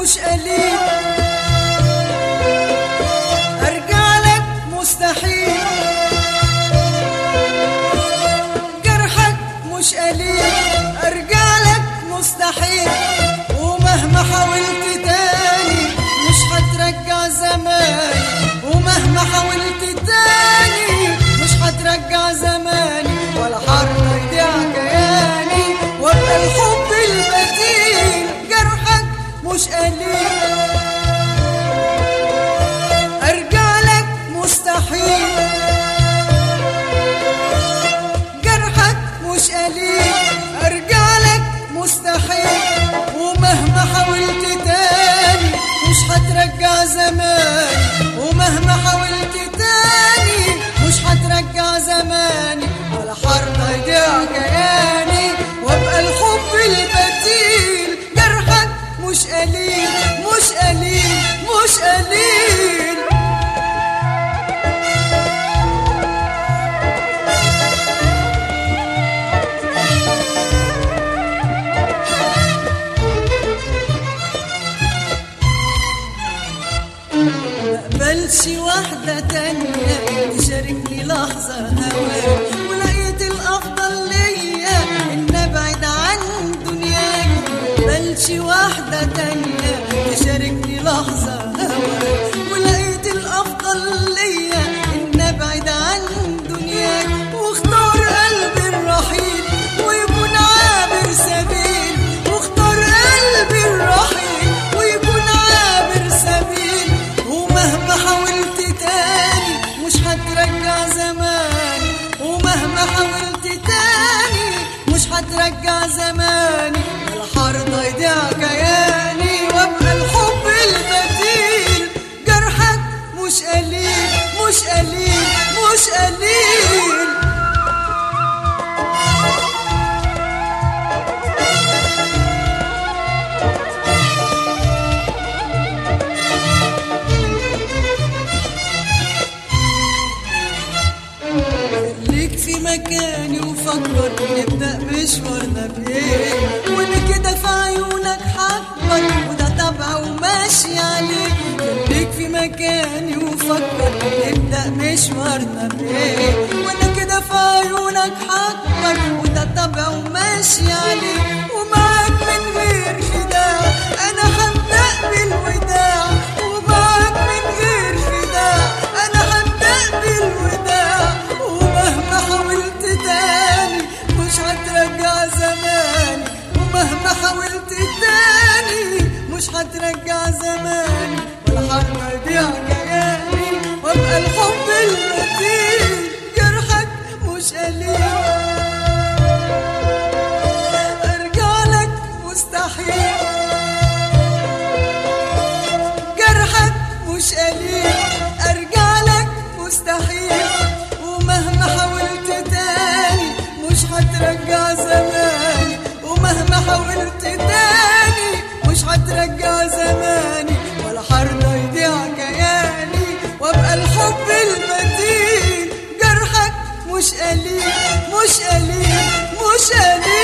مش قليل ارجع لك مستحيل جرحك مش قليل ارجع لك مستحيل ومهما حاولت تاني مش هترجع زماني ومهما حاولت تاني مش هترجع زماني ولا حرة يضيع كياني وابقى الحب البديل جرحك مش قليل ارجع لك مستحيل جرحك مش قليل ارجع لك مستحيل ومهما حاولت تاني مش هترجع زماني ومهما حاولت تاني مش هترجع زماني ولا حرة يضيع كياني وابقى الحب البديل جرحك مش قليل مش قليل مش قليل مقبلش واحدة تانية تشاركني لحظة هواك ولقيت الأفضل ليا إن أبعد عن دنياك مقبلش واحدة تانية تشاركني لحظة هواك ولقيت الأفضل ليا إن أبعد عن دنياك واختار قلبي الرحيل ويكون عابر سبيل واختار قلبي الرحيل ويكون عابر سبيل ومهما حاولت تاني مش هترجع زماني ومهما حاولت تاني مش هترجع زماني الحرب يضيع كياني وابقى الحب البديل جرحك مش قليل مش قليل مش قليل ليك في مكاني وفكر نبدأ مشوارنا بإيه وأنا كده في عيونك حبك وده طبع وماشي عليه ليك في مكاني وفكر نبدأ مشوارنا بإيه وأنا كده في عيونك حبك وده طبع وماشي عليه ومعاك من غير خداع أنا هبدأ بالوداع ومعاك من غير خداع أنا هبدأ بالوداع ومهما حاولت تاني مش هترجع زماني ومهما حاولت تاني مش هترجع زماني ولا حرب يضيع كياني وابقى الحب المتين جرحك مش قليل ارجع لك مستحيل جرحك مش قليل ارجع لك مستحيل ومهما حاولت تاني مش هترجع زماني ومهما حاولت تاني مش هترجع زماني ولا حرب يضيع كياني وابقى الحب البديل جرحك مش قليل مش قليل مش قليل